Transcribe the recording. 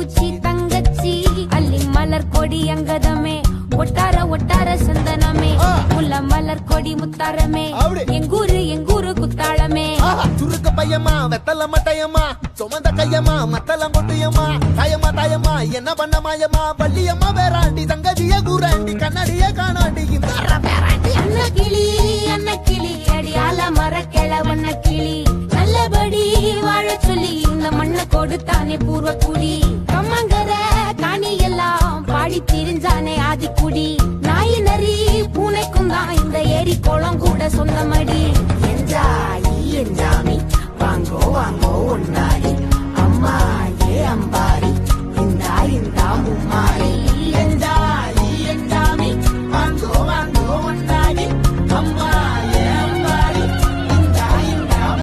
பூச்சி தங்கச்சி அள்ளி மலர் கொடி அங்கதமே ஒட்டார ஒட்டார சந்தனமே ஆ. முல்ல மலர் கொடி முத்தாரமே அப்படி. எங்கூரு எங்கூரு குத்தாளமே ஆஹா, சுருக்க பையமா வெத்தல மட்டையம்மா சுமந்த கையம்மா மத்தல மொட்டையம்மா தாயம்மா தாயம்மா என்ன பண்ண மாயம்மா வள்ளியம்மா வேறாண்டி தங்கதிய கூறாண்டி கண்ணடிய காணாண்டி இந்த அண்ண கிளி அண்ண கிளி அடியால மர கிழவண்ண கிளி நல்லபடி வாழ சொல்லி இந்த மண்ணை கொடுத்தானே பூர்வ குடி கம்மங்கர காணி எல்லாம் பாடி திரிஞ்சானே ஆதிக்குடி நாய் நரி பூனைக்கும் தான் இந்த ஏரி குளம் கூட சொந்தமடி என்ஜாய் என்ஜாமி வாங்கோ வாங்கோ ஒன்னா